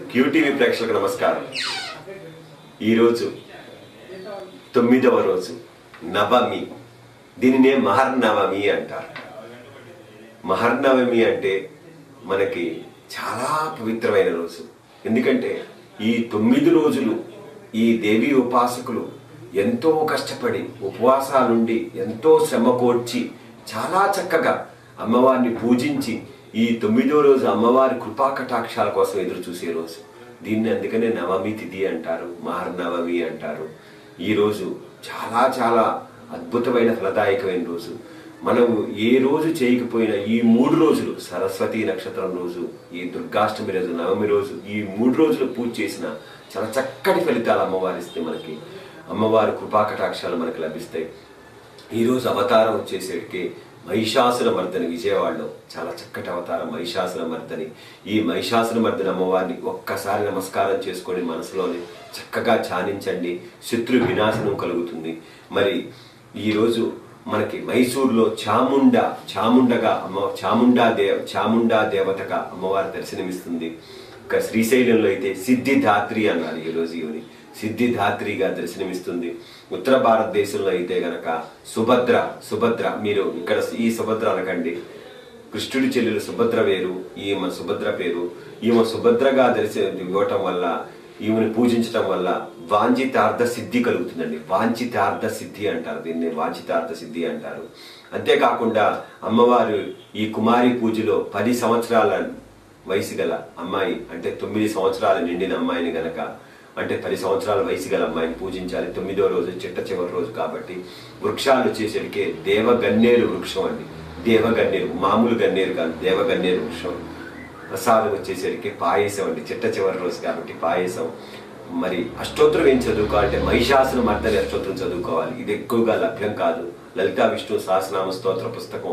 QTV ప్రేక్షకులకు నమస్కారం ఈరోజు తొమ్మిదవ రోజు నవమి దీనినే మహర్నవమి అంటారు మహర్నవమి అంటే మనకి చాలా పవిత్రమైన రోజు ఎందుకంటే ఈ తొమ్మిది రోజులు ఈ దేవి ఉపాసకులు ఎంతో కష్టపడి ఉపవాసాలుండి ఎంతో శ్రమ కోర్చి చాలా చక్కగా అమ్మవారిని పూజించి ఈ తొమ్మిదో రోజు అమ్మవారి కృపా కటాక్షాల కోసం ఎదురు చూసే రోజు దీన్ని అందుకనే నవమి తిథి అంటారు మహర్నవమి అంటారు ఈ రోజు చాలా చాలా అద్భుతమైన ఫలదాయకమైన రోజు మనం ఏ రోజు చేయకపోయినా ఈ మూడు రోజులు సరస్వతి నక్షత్రం రోజు ఈ దుర్గాష్టమి రోజు నవమి రోజు ఈ మూడు రోజులు పూజ చేసిన చాలా చక్కటి ఫలితాలు అమ్మవారి ఇస్తే మనకి అమ్మవారి కృపా కటాక్షాలు మనకు లభిస్తాయి ఈ రోజు అవతారం వచ్చేసరికి మహిషాసుర మర్దని విజయవాడలో చాలా చక్కటి అవతారం మహిషాసుర మర్దని ఈ మహిషాసుర మర్దని అమ్మవారిని ఒక్కసారి నమస్కారం చేసుకొని మనసులోనే చక్కగా ధ్యానించండి శత్రు వినాశనం కలుగుతుంది మరి ఈరోజు మనకి మైసూరులో చాముండ చాముండగా అమ్మ చాముండా దేవ చాముండా దేవతగా అమ్మవారి దర్శనమిస్తుంది ఇక శ్రీశైలంలో అయితే సిద్ధిదాత్రి అన్నారు ఈ రోజు ఈవిని సిద్ధిదాత్రిగా దర్శనమిస్తుంది ఉత్తర భారతదేశంలో అయితే గనక సుభద్ర సుభద్ర మీరు ఇక్కడ ఈ సుభద్ర అనకండి కృష్ణుడి చెల్లెలు సుభద్ర వేరు ఈమె సుభద్ర పేరు ఈమె సుభద్రగా దర్శనం ఇవ్వటం వల్ల ఈమెను పూజించటం వల్ల వాంఛితార్థ సిద్ధి కలుగుతుందండి వాంఛితార్థ సిద్ధి అంటారు దీన్ని వాంఛితార్థ సిద్ధి అంటారు అంతేకాకుండా అమ్మవారు ఈ కుమారి పూజలో పది సంవత్సరాల వయసు గల అమ్మాయి అంటే తొమ్మిది సంవత్సరాలు నిండిన అమ్మాయిని గనక అంటే పది సంవత్సరాల వయసు గల అమ్మాయిని పూజించాలి తొమ్మిదో రోజు చిట్ట చివరి రోజు కాబట్టి వృక్షాలు వచ్చేసరికి దేవగన్నేరు వృక్షం అండి దేవగన్నేరు మామూలు గన్నేరు కాదు దేవగన్నేరు వృక్షం ప్రసాదం వచ్చేసరికి పాయసం అండి చిట్ట చివరి రోజు కాబట్టి పాయసం మరి అష్టోత్తరం ఏం చదువుకోవాలంటే మహిషాసున మర్దని అష్టోత్తరం చదువుకోవాలి ఇది ఎక్కువగా లభ్యం కాదు లలితా విష్ణు సహస్రనామ స్తోత్ర పుస్తకం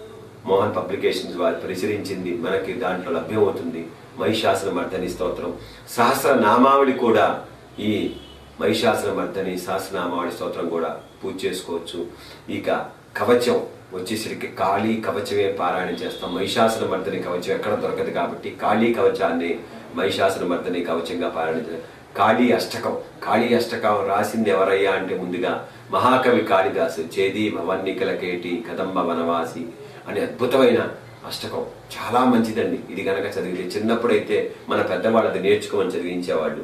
మోహన్ పబ్లికేషన్స్ వారు పరిశీలించింది మనకి దాంట్లో లభ్యమవుతుంది మహిషాసుల మర్దని స్తోత్రం సహస్ర నామావళి కూడా ఈ మహిషాసుల మర్దని సహస్రనామావళి స్తోత్రం కూడా పూజ చేసుకోవచ్చు ఇక కవచం వచ్చేసరికి కాళీ కవచమే పారాయణం చేస్తాం మహిషాసుల మర్దని కవచం ఎక్కడ దొరకదు కాబట్టి కాళీ కవచాన్ని మహిషాసుల మర్దని కవచంగా పారాయణ చేస్తాం కాళీ అష్టకం కాళీ అష్టకం రాసింది ఎవరయ్యా అంటే ముందుగా మహాకవి కాళిదాసు చేది భవన్నికల కేటి కదంబ వనవాసి అనే అద్భుతమైన అష్టకం చాలా మంచిదండి ఇది గనక చదివితే చిన్నప్పుడైతే మన పెద్దవాళ్ళు అది నేర్చుకోమని చదివించేవాళ్ళు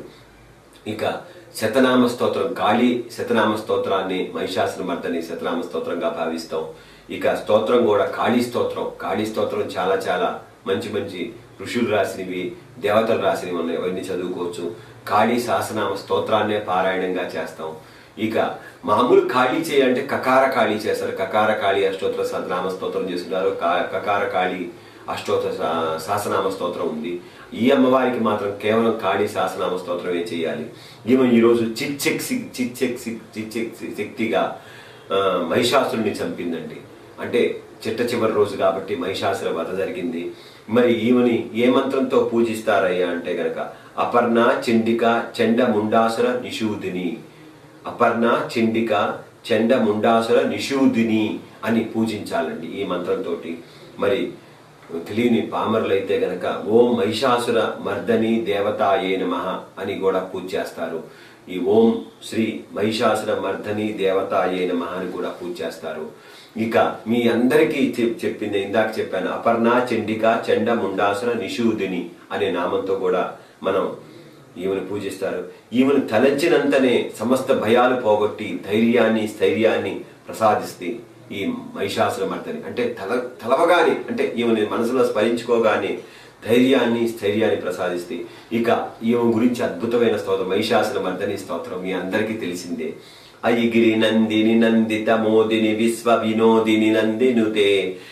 ఇక శతనామ స్తోత్రం కాళీ శతనామ స్తోత్రాన్ని మహిషాసుల మర్దని శతనామ స్తోత్రంగా భావిస్తాం ఇక స్తోత్రం కూడా కాళీ స్తోత్రం కాళీ స్తోత్రం చాలా చాలా మంచి మంచి ఋషులు రాసినవి దేవతలు రాసినవి ఉన్నాయి అవన్నీ చదువుకోవచ్చు కాళీ సహస్రనామ స్తోత్రాన్నే పారాయణంగా చేస్తాం ఇక మామూలు ఖాళీ చేయాలంటే కకార ఖాళీ చేస్తారు కకార ఖాళీ అష్టోత్తర సహస్రనామ స్తోత్రం చేస్తున్నారు కా- కకార ఖాళీ అష్టోత్తర సహ- సహస్రనామ స్తోత్రం ఉంది ఈ అమ్మవారికి మాత్రం కేవలం ఖాళీ సహస్రనామ స్తోత్రమే చేయాలి ఈమె ఈరోజు చిచ్చెక్ సి- చిచ్చెక్ సి- చిచ్చెక్ సి- శక్తిగా ఆ, మహిషాసురుని చంపిందండి అంటే చిట్ట చివరి రోజు కాబట్టి మహిషాసుర వధ జరిగింది మరి ఈమెని ఏ మంత్రంతో పూజిస్తారయ్యా అంటే గనక అపర్ణ చండిక చండ ముండాసుర నిషూదిని అపర్ణ చండిక చండ ముండాసుర నిషూదిని అని పూజించాలండి ఈ మంత్రంతో మరి తెలియని పామరులైతే గనక ఓం మహిషాసుర మర్దని దేవతాయే నమః అని కూడా పూజ చేస్తారు ఈ ఓం శ్రీ మహిషాసుర మర్దని దేవతాయే నమః అని కూడా పూజ చేస్తారు ఇక మీ అందరికీ చెప్- చెప్పింది ఇందాక చెప్పాను అపర్ణ చండిక చండ ముండాసుర నిషూదిని అనే నామంతో కూడా మనం ఈమెను పూజిస్తారు ఈమెను తలంచినంతనే సమస్త భయాలు పోగొట్టి ధైర్యాన్ని స్థైర్యాన్ని ప్రసాదిస్తే ఈ మహిషాసుర మర్దని అంటే తల తలవగానే అంటే ఈమెని మనసులో స్మరించుకోగానే ధైర్యాన్ని స్థైర్యాన్ని ప్రసాదిస్తే ఇక ఈమె గురించి అద్భుతమైన స్తోత్రం మహిషాసుర మర్దని స్తోత్రం మీ అందరికీ తెలిసిందే అయిగిరి నందిని నందిత మోదిని విశ్వ వినోదిని నందినుతే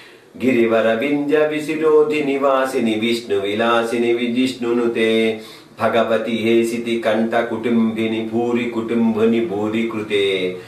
గిరివర వింజ విశిరోధి వాసిని విష్ణు విలాసిని విజిష్ణునుతే భగవతి హేసితి కంఠ కుటుంబిని భూరి కుటుంబుని భూరి కృతే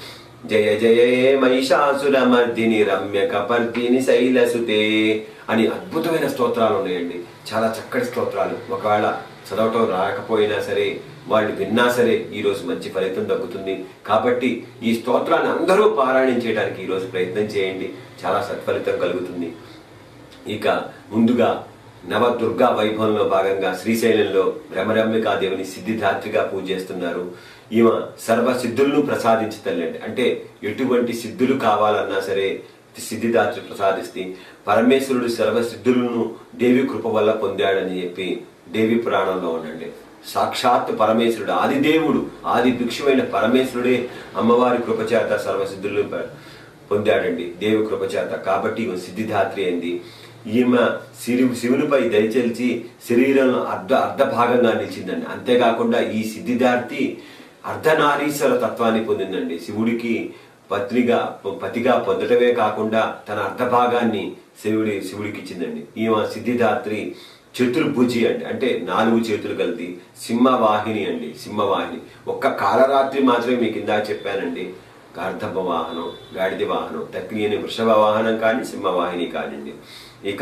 జయ జయ హే మహిషాసుర మర్దిని రమ్య కపర్దిని శైలసుతే అని అద్భుతమైన స్తోత్రాలు ఉన్నాయండి చాలా చక్కటి స్తోత్రాలు ఒకవేళ చదవటం రాకపోయినా సరే వాళ్ళు విన్నా సరే ఈ రోజు మంచి ఫలితం దక్కుతుంది కాబట్టి ఈ స్తోత్రాన్ని అందరూ పారాయణం చేయడానికి ఈ రోజు ప్రయత్నం చేయండి చాలా సత్ఫలితం కలుగుతుంది ఇక ముందుగా నవదుర్గా వైభవంలో భాగంగా శ్రీశైలంలో భ్రమరమ్మికాదేవిని సిద్ధిదాత్రిగా పూజ చేస్తున్నారు ఈమె సర్వ సిద్ధులను ప్రసాదించి తల్లండి అంటే ఎటువంటి సిద్ధులు కావాలన్నా సరే సిద్ధిదాత్రి ప్రసాదిస్తే పరమేశ్వరుడు సర్వ సిద్ధులను దేవి కృప వల్ల పొందాడని చెప్పి దేవి పురాణంలో ఉండండి సాక్షాత్ పరమేశ్వరుడు ఆది దేవుడు ఆది భిక్షువైన పరమేశ్వరుడే అమ్మవారి కృపచేత సర్వసిద్ధులను ప- పొందాడండి దేవి కృపచేత కాబట్టి ఈమె సిద్ధిదాత్రి అయింది ఈమె శిరు శివునిపై దయచేల్చి శరీరంలో అర్ధ అర్ధ భాగంగా నిలిచిందండి అంతేకాకుండా ఈ సిద్ధిదార్తి అర్ధనారీశ్వర తత్వాన్ని పొందిందండి శివుడికి పత్నిగా పతిగా పొందటమే కాకుండా తన అర్ధభాగాన్ని శివుడి శివుడికి ఇచ్చిందండి ఈమె సిద్ధిదాత్రి చతుర్భుజి అండి అంటే నాలుగు చేతులు కలిపి సింహవాహిని అండి సింహవాహిని ఒక్క కాలరాత్రి మాత్రమే మీకు ఇందాక చెప్పానండి గార్ధబ వాహనం గాడిద వాహనం తక్కిని వృషభ వాహనం కానీ సింహవాహిని కానివ్వండి ఇక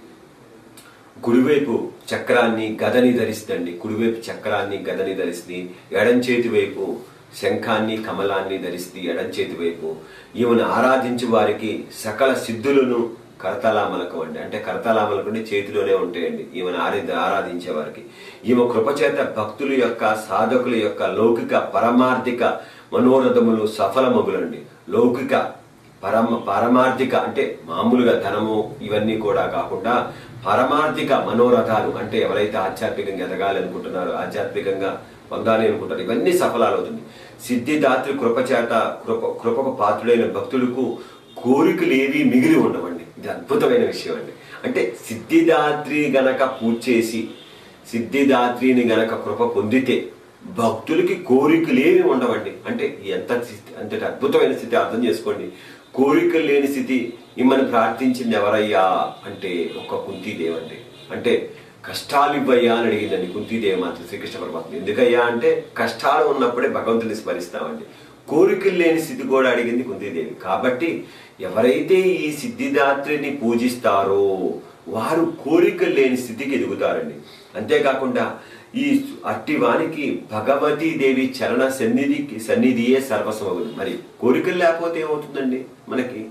కుడివైపు చక్రాన్ని గదని ధరిస్తండి కుడివైపు చక్రాన్ని గదని ధరిస్తుంది ఎడం చేతి వైపు శంఖాన్ని కమలాన్ని ధరిస్తుంది ఎడం చేతి వైపు ఈమెను ఆరాధించే వారికి సకల సిద్ధులను కరతలామలకం అండి అంటే కరతలామలకు అంటే చేతిలోనే ఉంటాయండి ఈమెను ఆరి ఆరాధించే వారికి ఈమె కృపచేత భక్తుల యొక్క సాధకుల యొక్క లౌకిక పరమార్థిక మనోరథములు సఫలమగులండి లౌకిక పరమ పారమార్థిక అంటే మామూలుగా ధనము ఇవన్నీ కూడా కాకుండా పారమార్థిక మనోరథాలు అంటే ఎవరైతే ఆధ్యాత్మికంగా ఎదగాలి అనుకుంటున్నారో ఆధ్యాత్మికంగా పొందాలి అనుకుంటారు ఇవన్నీ సఫలాలవుతుంది సిద్ధిదాత్రి కృపచేత కృప కృపకు పాత్రుడైన భక్తులకు కోరికలు ఏవి మిగిలి ఉండవండి ఇది అద్భుతమైన విషయం అండి అంటే సిద్ధిదాత్రి గనక పూజ చేసి సిద్ధిదాత్రిని గనక కృప పొందితే భక్తులకి కోరికలేమి ఉండవండి అంటే ఎంత స్థితి అంతటి అద్భుతమైన స్థితి అర్థం చేసుకోండి కోరికలు లేని స్థితి ఇమ్మని ప్రార్థించింది ఎవరయ్యా అంటే ఒక కుంతీదేవి అండి అంటే కష్టాలు ఇవ్వయ్యా అని అడిగిందండి కుంతీదేవి మాత్రం శ్రీకృష్ణ పరమాత్మ ఎందుకయ్యా అంటే కష్టాలు ఉన్నప్పుడే భగవంతుని స్మరిస్తామండి కోరికలు లేని స్థితి కూడా అడిగింది కుంతీదేవి కాబట్టి ఎవరైతే ఈ సిద్ధిదాత్రిని పూజిస్తారో వారు కోరికలు లేని స్థితికి ఎదుగుతారండి అంతేకాకుండా ఈ అట్టి వానికి భగవతీ దేవి చరణ సన్నిధికి సన్నిధియే సర్వస్వమగును మరి కోరికలు లేకపోతే ఏమవుతుందండి మనకి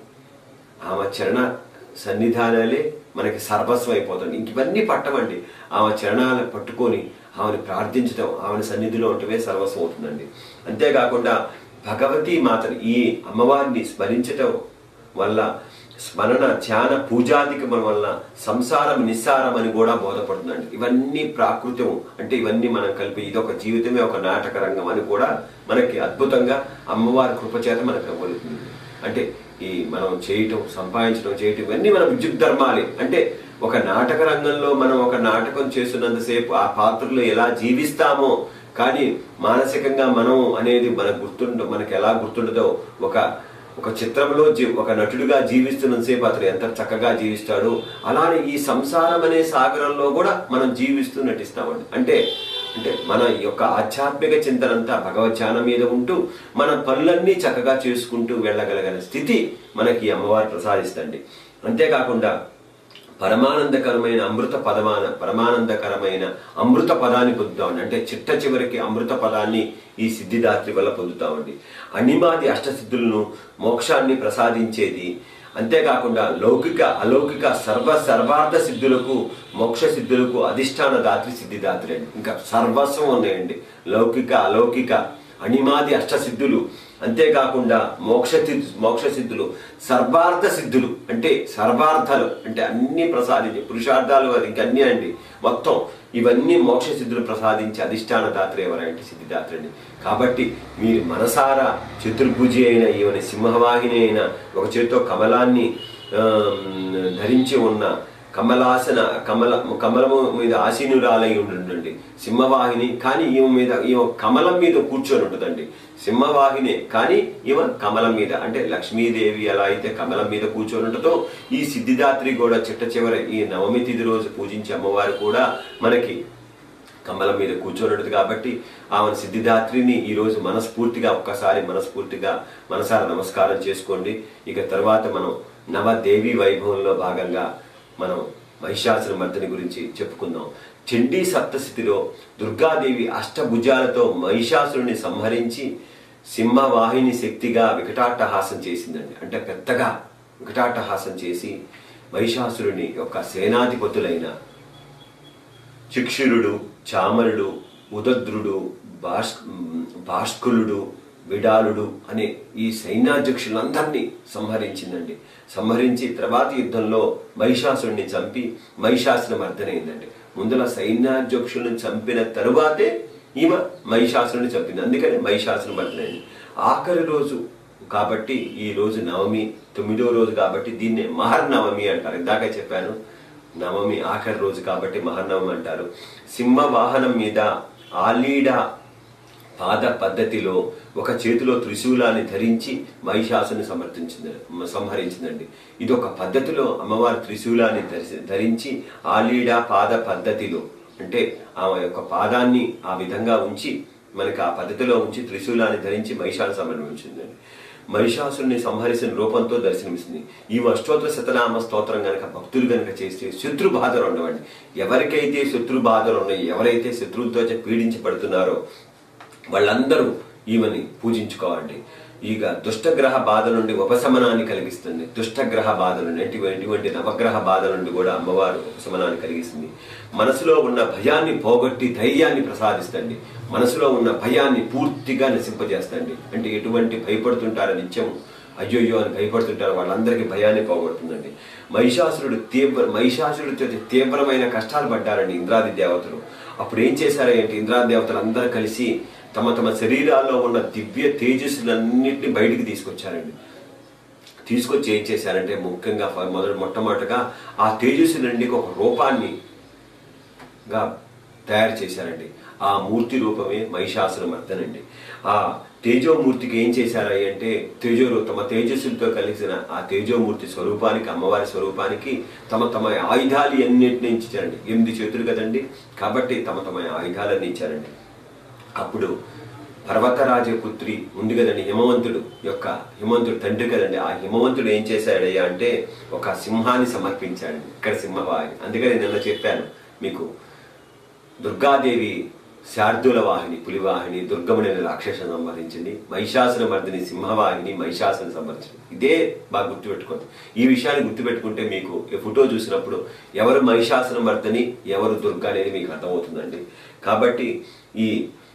ఆమె చరణ సన్నిధానాలే మనకి సర్వస్వం అయిపోతుంది ఇంక ఇవన్నీ పట్టమండి ఆమె చరణాలను పట్టుకొని ఆమెను ప్రార్థించడం ఆమెను సన్నిధిలో ఉండటమే సర్వస్వం అవుతుందండి అంతేకాకుండా భగవతి మాతను ఈ అమ్మవారిని స్మరించటం వల్ల స్మరణ ధ్యాన పూజాధికమం వల్ల సంసారం నిస్సారం అని కూడా బోధపడుతుందండి ఇవన్నీ ప్రాకృతం అంటే ఇవన్నీ మనం కలిపి ఇది ఒక జీవితమే ఒక నాటక రంగం అని కూడా మనకి అద్భుతంగా అమ్మవారి కృపచేత మనకు అవ్వలుతుంది అంటే ఈ మనం చేయటం సంపాదించడం చేయటం ఇవన్నీ మన విద్యుత్ ధర్మాలే అంటే ఒక నాటక రంగంలో మనం ఒక నాటకం చేస్తున్నంతసేపు ఆ పాత్రలో ఎలా జీవిస్తామో కానీ మానసికంగా మనం అనేది మనకు గుర్తుండ మనకి ఎలా గుర్తుండదో ఒక ఒక చిత్రంలో జీ- ఒక నటుడిగా జీవిస్తున్నంతసేపు అతను ఎంత చక్కగా జీవిస్తాడో అలానే ఈ సంసారం అనే సాగరంలో కూడా మనం జీవిస్తూ నటిస్తామండి అంటే అంటే మన యొక్క ఆధ్యాత్మిక చింతనంతా భగవద్ధ్యానం మీద ఉంటూ మన పనులన్నీ చక్కగా చేసుకుంటూ వెళ్ళగలిగిన స్థితి మనకి ఈ అమ్మవారు ప్రసాదిస్తండి అంతేకాకుండా పరమానందకరమైన అమృత పదమాన పరమానందకరమైన అమృత పదాన్ని పొందుతామండి అంటే చిట్ట చివరికి అమృత పదాన్ని ఈ సిద్ధిదాత్రి వల్ల పొందుతామండి అనిమాది అష్టసిద్ధులను మోక్షాన్ని ప్రసాదించేది అంతేకాకుండా లౌకిక అలౌకిక సర్వ సర్వార్థ సిద్ధులకు మోక్ష సిద్ధులకు అధిష్టాన దాత్రి సిద్ధిదాత్రి అండి ఇంకా సర్వస్వం ఉన్నాయండి లౌకిక అలౌకిక అణిమాది అష్టసిద్ధులు అంతేకాకుండా మోక్ష సిద్ధు- మోక్ష సిద్ధులు సర్వార్థ సిద్ధులు అంటే సర్వార్థాలు అంటే అన్ని ప్రసాదించి పురుషార్థాలు అది ఇంకా అన్నీ అండి మొత్తం ఇవన్నీ మోక్ష సిద్ధులు ప్రసాదించి అధిష్టాన దాత్రి ఎవరంటే సిద్ధిదాత్రి అండి కాబట్టి మీరు మనసారా చతుర్భుజి అయిన ఈవెన సింహవాహిని అయిన ఒక చేతితో కమలాన్ని ఆ, ధరించి ఉన్న కమలాసన కమల కమలము మీద ఆసీనురాలై ఉంటుందండి సింహవాహిని కానీ ఈమె మీద ఈమె కమలం మీద కూర్చొని ఉంటుందండి సింహవాహిని కానీ ఈమె కమలం మీద అంటే లక్ష్మీదేవి ఎలా అయితే కమలం మీద కూర్చొని ఉంటుందో ఈ సిద్ధిదాత్రి కూడా చిట్ట చివర ఈ నవమి తిథి రోజు పూజించే అమ్మవారు కూడా మనకి కమలం మీద కూర్చోనుండదు కాబట్టి ఆమె సిద్ధిదాత్రిని ఈరోజు మనస్ఫూర్తిగా ఒక్కసారి మనస్ఫూర్తిగా మనసారా నమస్కారం చేసుకోండి ఇక తర్వాత మనం నవదేవి వైభవంలో భాగంగా మనం మహిషాసుర మర్దిని గురించి చెప్పుకుందాం చండీ సప్తస్థితిలో దుర్గాదేవి అష్టభుజాలతో మహిషాసురుని సంహరించి సింహవాహిని శక్తిగా వికటాట్టహాసం చేసిందండి అంటే పెద్దగా వికటాట్టహాసం చేసి మహిషాసురుని యొక్క సేనాధిపతులైన చిక్షురుడు చామరుడు ఉదద్రుడు భాష్ భాస్కులుడు విడాలుడు అనే ఈ సైన్యాధ్యక్షులందరినీ సంహరించిందండి సంహరించి తర్వాతి యుద్ధంలో మహిషాసురుడిని చంపి మహిషాసురం అర్థనైందండి ముందుల సైన్యాధ్యక్షులను చంపిన తరువాతే ఈమె మహిషాసురుని చంపింది అందుకని మహిషాసురం అర్థనైంది ఆఖరి రోజు కాబట్టి ఈ రోజు నవమి తొమ్మిదో రోజు కాబట్టి దీన్నే మహర్నవమి అంటారు ఇందాక చెప్పాను నవమి ఆఖరి రోజు కాబట్టి మహర్నవమి అంటారు సింహ వాహనం మీద ఆలీడ పాద పద్ధతిలో ఒక చేతిలో త్రిశూలాన్ని ధరించి మహిషాసుని సమర్థించింది సంహరించిందండి ఇది ఒక పద్ధతిలో అమ్మవారి త్రిశూలాన్ని ధరి- ధరించి ఆలీడ పాద పద్ధతిలో అంటే ఆమె యొక్క పాదాన్ని ఆ విధంగా ఉంచి మనకి ఆ పద్ధతిలో ఉంచి త్రిశూలాన్ని ధరించి మహిషాన్ని సమర్పించిందండి మహిషాసుని సంహరించిన రూపంతో దర్శనమిస్తుంది ఈ అష్టోత్తర శతనామ స్తోత్రం గనక భక్తులు గనక చేస్తే శత్రు బాధలు ఉండవండి ఎవరికైతే శత్రు బాధలు ఉన్నాయి ఎవరైతే శత్రువులతో పీడించబడుతున్నారో వాళ్ళందరూ ఈమెని పూజించుకోవాలి ఇక దుష్టగ్రహ బాధ నుండి ఉపశమనాన్ని కలిగిస్తుంది దుష్టగ్రహ బాధ నుండి ఎటువంటి ఎటువంటి నవగ్రహ బాధ నుండి కూడా అమ్మవారు ఉపశమనాన్ని కలిగిస్తుంది మనసులో ఉన్న భయాన్ని పోగొట్టి ధైర్యాన్ని ప్రసాదిస్తండి మనసులో ఉన్న భయాన్ని పూర్తిగా నశింపజేస్తండి అంటే ఎటువంటి భయపడుతుంటారో నిత్యం అయ్యోయ్యో అని భయపడుతుంటారు వాళ్ళందరికీ భయాన్ని పోగొడుతుందండి మహిషాసురుడు తీవ్ర మహిషాసురుడితో తీవ్రమైన కష్టాలు పడ్డారండి ఇంద్రాది దేవతలు అప్పుడు ఏం చేశారంటే ఇంద్రాది దేవతలు అందరూ కలిసి తమ తమ శరీరాల్లో ఉన్న దివ్య తేజస్సులన్నింటినీ బయటికి తీసుకొచ్చారండి తీసుకొచ్చి ఏం చేశారంటే ముఖ్యంగా ఫ- మొదటి మొట్టమొదటిగా ఆ తేజస్సు నుండి ఒక రూపాన్ని గా తయారు చేశారండి ఆ మూర్తి రూపమే మహిషాసురమర్దనండి ఆ తేజోమూర్తికి ఏం చేశారు అంటే తేజో తమ తేజస్సులతో కలిసిన ఆ తేజోమూర్తి స్వరూపానికి అమ్మవారి స్వరూపానికి తమ తమ ఆయుధాలు ఎన్నింటిని ఇచ్చారండి ఎనిమిది చేతులు కదండి కాబట్టి తమ తమ ఆయుధాలన్నీ ఇచ్చారండి అప్పుడు పర్వతరాజ పుత్రి ఉంది కదండి హిమవంతుడు యొక్క హిమవంతుడు తండ్రి కదండి ఆ హిమవంతుడు ఏం చేశాడయ్యా అంటే ఒక సింహాన్ని సమర్పించాడు ఇక్కడ సింహవాహిని అందుకని నిన్న చెప్పాను మీకు దుర్గాదేవి శార్దూల వాహిని పులివాహిని దుర్గముని రాక్షస సంహరించింది మహిషాసుర మర్దిని సింహవాహిని మహిషాసుని సంహరించింది ఇదే బాగా గుర్తుపెట్టుకోండి ఈ విషయాన్ని గుర్తుపెట్టుకుంటే మీకు ఈ ఫోటో చూసినప్పుడు ఎవరు మహిషాసుర మర్దిని ఎవరు దుర్గా అనేది మీకు అర్థమవుతుందండి కాబట్టి ఈ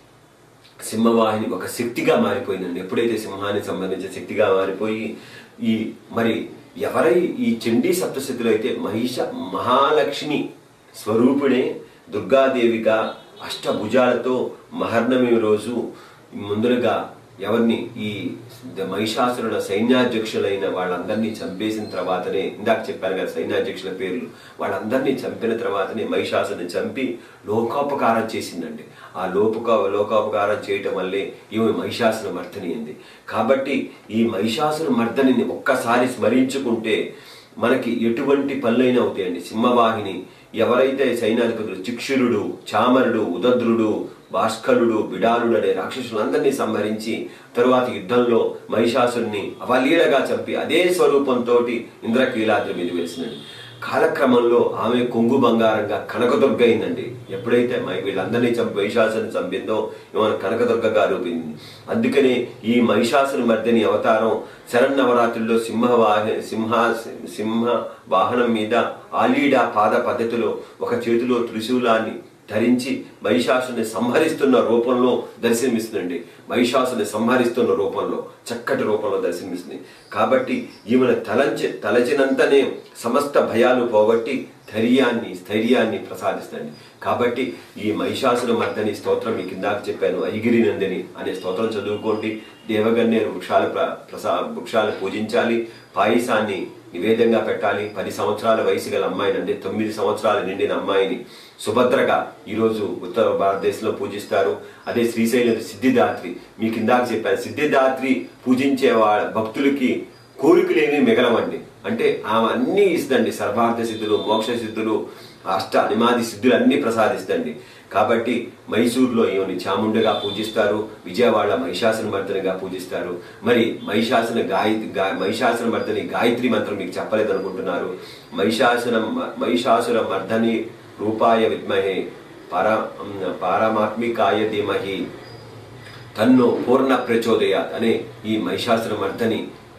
సింహవాహిని ఒక శక్తిగా మారిపోయిందండి ఎప్పుడైతే సింహానికి సంబంధించిన శక్తిగా మారిపోయి ఈ మరి ఎవరై ఈ చండీ సప్తశతిలో అయితే మహిష మహాలక్ష్మి స్వరూపుడే దుర్గాదేవిగా అష్టభుజాలతో మహర్నమి రోజు ముందరగా ఎవరిని ఈ మహిషాసురుల సైన్యాధ్యక్షులైన వాళ్ళందరినీ చంపేసిన తర్వాతనే ఇందాక చెప్పాను కదా సైన్యాధ్యక్షుల పేర్లు వాళ్ళందరినీ చంపిన తర్వాతనే మహిషాసుని చంపి లోకోపకారం చేసిందండి ఆ లోపక లోకోపకారం చేయటం వల్లే ఈమె మహిషాసుర మర్దని అయింది కాబట్టి ఈ మహిషాసుర మర్దనిని ఒక్కసారి స్మరించుకుంటే మనకి ఎటువంటి పనులైనా అవుతాయండి సింహవాహిని ఎవరైతే సైన్యాధిపతులు చిక్షురుడు చామరుడు ఉదద్రుడు భాస్కరుడు బిడాలుడు అనే రాక్షసులందరినీ సంహరించి తరువాత యుద్ధంలో మహిషాసుని అవలీలగా చంపి అదే స్వరూపంతో ఇంద్రకీలాద్రి మీద వేసినండి కాలక్రమంలో ఆమె కొంగు బంగారంగా కనకదుర్గ అయిందండి ఎప్పుడైతే మై వీళ్ళందరినీ చంపి మహిషాసుని చంపిందో ఈమె కనకదుర్గగా రూపింది అందుకనే ఈ మహిషాసుని మర్దిని అవతారం శరన్నవరాత్రుల్లో సింహ వాహ సింహ సింహ వాహనం మీద ఆలీడా పాద పద్ధతిలో ఒక చేతిలో త్రిశూలాన్ని ధరించి మహిషాసుని సంహరిస్తున్న రూపంలో దర్శనమిస్తుందండి మహిషాసుని సంహరిస్తున్న రూపంలో చక్కటి రూపంలో దర్శనమిస్తుంది కాబట్టి ఈమెను తలంచి తలచినంతనే సమస్త భయాలు పోగొట్టి ధైర్యాన్ని స్థైర్యాన్ని ప్రసాదిస్తుంది కాబట్టి ఈ మహిషాసుర మర్దని స్తోత్రం మీకు ఇందాక చెప్పాను ఐగిరి నందిని అనే స్తోత్రం చదువుకోండి దేవగన్నేరు వృక్షాలు ప్ర- ప్రసా వృక్షాలు పూజించాలి పాయసాన్ని నివేదంగా పెట్టాలి పది సంవత్సరాల వయసు గల అమ్మాయిని అంటే తొమ్మిది సంవత్సరాలు నిండిన అమ్మాయిని సుభద్రగా ఈరోజు ఉత్తర భారతదేశంలో పూజిస్తారు అదే శ్రీశైలం సిద్ధిదాత్రి మీకు ఇందాక చెప్పాను సిద్ధిదాత్రి పూజించే వాళ్ళ భక్తులకి కోరికలేమి మిగలవండి అంటే ఆమె అన్ని ఇస్తుందండి సర్వార్థ సిద్ధులు మోక్ష సిద్ధులు అష్ట అనిమాది సిద్ధులు అన్ని ప్రసాదిస్తండి కాబట్టి మైసూరులో ఈమెని చాముండగా పూజిస్తారు విజయవాడ మహిషాసున మర్దనిగా పూజిస్తారు మరి మహిషాసున గాయ గా- మహిషాసున మర్దని గాయత్రి మంత్రం మీకు చెప్పలేదు అనుకుంటున్నారు మహిషాసున మహిషాసుర మర్దని రూపాయ విద్మహే పర పారమాత్మికాయ ధీమహి తన్ను పూర్ణ ప్రచోదయాత్ అనే ఈ మహిషాసుర మర్దని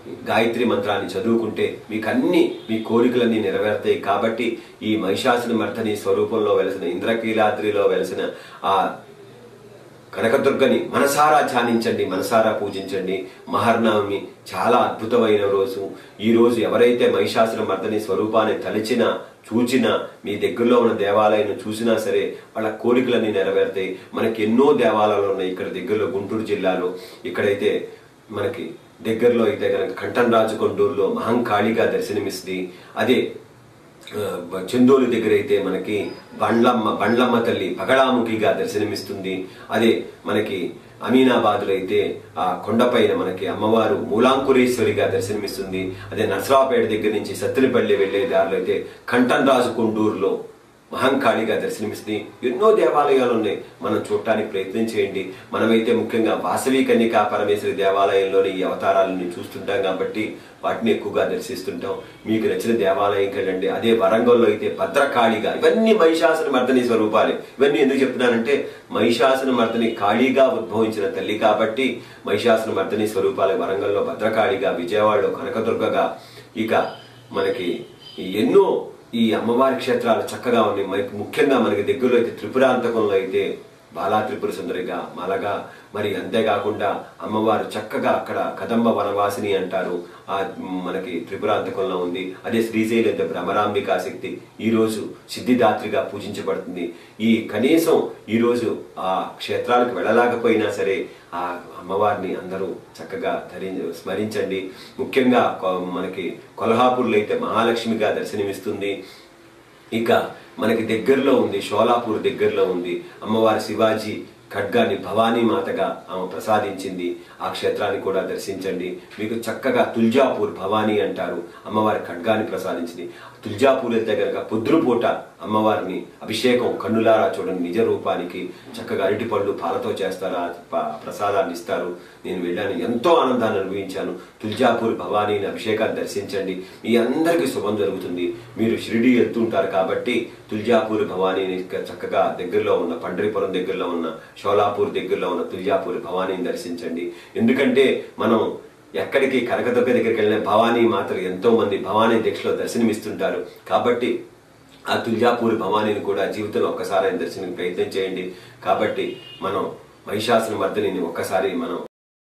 గాయత్రి మంత్రాన్ని చదువుకుంటే మీకు అన్ని మీ కోరికలన్నీ నెరవేరుతాయి కాబట్టి ఈ మహిషాసుని మర్దని స్వరూపంలో వెలిసిన ఇంద్రకీలాద్రిలో వెలిసిన ఆ కనకదుర్గని మనసారా ధ్యానించండి మనసారా పూజించండి మహర్నవమి చాలా అద్భుతమైన రోజు ఈ రోజు ఎవరైతే మహిషాసుర మర్దని స్వరూపాన్ని తలిచినా చూచినా మీ దగ్గరలో ఉన్న దేవాలయాన్ని చూసినా సరే వాళ్ళ కోరికలన్నీ నెరవేరుతాయి మనకి ఎన్నో దేవాలయాలు ఉన్నాయి ఇక్కడ దగ్గరలో గుంటూరు జిల్లాలో ఇక్కడైతే మనకి దగ్గరలో అయితే కనుక కంఠన్ రాజు కొండూరులో మహంకాళిగా దర్శనమిస్తుంది అదే ఆ, చందోలు దగ్గర అయితే మనకి బండ్లమ్మ బండ్లమ్మ తల్లి పగడాముఖిగా దర్శనమిస్తుంది అదే మనకి అమీనాబాద్లో అయితే ఆ కొండపైన మనకి అమ్మవారు మూలాంకురేశ్వరిగా దర్శనమిస్తుంది అదే నర్సరావుపేట దగ్గర నుంచి సత్తినపల్లి వెళ్లే దారిలో అయితే కంఠన్ రాజు కొండూరులో మహంకాళిగా దర్శనమిస్తుంది ఎన్నో దేవాలయాలు ఉన్నాయి మనం చూడటానికి ప్రయత్నం చేయండి మనమైతే ముఖ్యంగా వాసవి కన్యకా పరమేశ్వరి దేవాలయంలోని ఈ అవతారాలను చూస్తుంటాం కాబట్టి వాటిని ఎక్కువగా దర్శిస్తుంటాం మీకు నచ్చిన దేవాలయంకి వెళ్ళండి అదే వరంగల్లో అయితే భద్రకాళిగా ఇవన్నీ మహిషాసున మర్దని స్వరూపాలే ఇవన్నీ ఎందుకు చెప్తున్నానంటే మహిషాసున మర్దని కాళీగా ఉద్భవించిన తల్లి కాబట్టి మహిషాసున మర్దని స్వరూపాలే వరంగల్లో భద్రకాళిగా విజయవాడలో కనకదుర్గగా ఇక మనకి ఎన్నో ఈ అమ్మవారి క్షేత్రాలు చక్కగా ఉన్నాయి మనకి ముఖ్యంగా మనకి దగ్గరలో అయితే త్రిపురాంతకంలో అయితే బాలా త్రిపుర సుందరిగా మలగా మరి అంతేకాకుండా అమ్మవారు చక్కగా అక్కడ కదంబ వనవాసిని అంటారు ఆ మనకి త్రిపురాంతకంలో ఉంది అదే శ్రీశైలం అయితే భ్రమరాంబికా శక్తి ఈ రోజు సిద్ధిదాత్రిగా పూజించబడుతుంది ఈ కనీసం ఈ రోజు ఆ క్షేత్రాలకు వెళ్ళలేకపోయినా సరే ఆ అమ్మవారిని అందరూ చక్కగా ధరి స్మరించండి ముఖ్యంగా కొ- మనకి కొల్హాపూర్లో అయితే మహాలక్ష్మిగా దర్శనమిస్తుంది ఇక మనకి దగ్గరలో ఉంది షోలాపూర్ దగ్గరలో ఉంది అమ్మవారి శివాజీ ఖడ్గాని భవానీ మాతగా ఆమె ప్రసాదించింది ఆ క్షేత్రాన్ని కూడా దర్శించండి మీకు చక్కగా తుల్జాపూర్ భవానీ అంటారు అమ్మవారి ఖడ్గాని ప్రసాదించింది తుల్జాపూర్ వెళ్తే కనుక పొద్దురుపూట అమ్మవారిని అభిషేకం కన్నులారా చూడండి నిజ రూపానికి చక్కగా అరటిపళ్ళు పాలతో చేస్తారు ఆ ప- ప్రసాదాన్ని ఇస్తారు నేను వెళ్ళాను ఎంతో ఆనందాన్ని అనుభవించాను తుల్జాపూర్ భవానీని అభిషేకాన్ని దర్శించండి మీ అందరికీ శుభం జరుగుతుంది మీరు షిరిడి వెళ్తుంటారు కాబట్టి తుల్జాపూర్ భవానీని చక్కగా దగ్గరలో ఉన్న పండరిపురం దగ్గరలో ఉన్న షోలాపూర్ దగ్గరలో ఉన్న తుల్జాపూర్ భవానీని దర్శించండి ఎందుకంటే మనం ఎక్కడికి కనకదుర్గ దగ్గరికి వెళ్ళిన భవానీ మాతలు ఎంతో మంది భవానీ దీక్షలో దర్శనమిస్తుంటారు కాబట్టి ఆ తుల్జాపూర్ భవానీని కూడా జీవితంలో ఒక్కసారి దర్శనం ప్రయత్నం చేయండి కాబట్టి మనం మహిషాసుల మర్దిని ఒక్కసారి మనం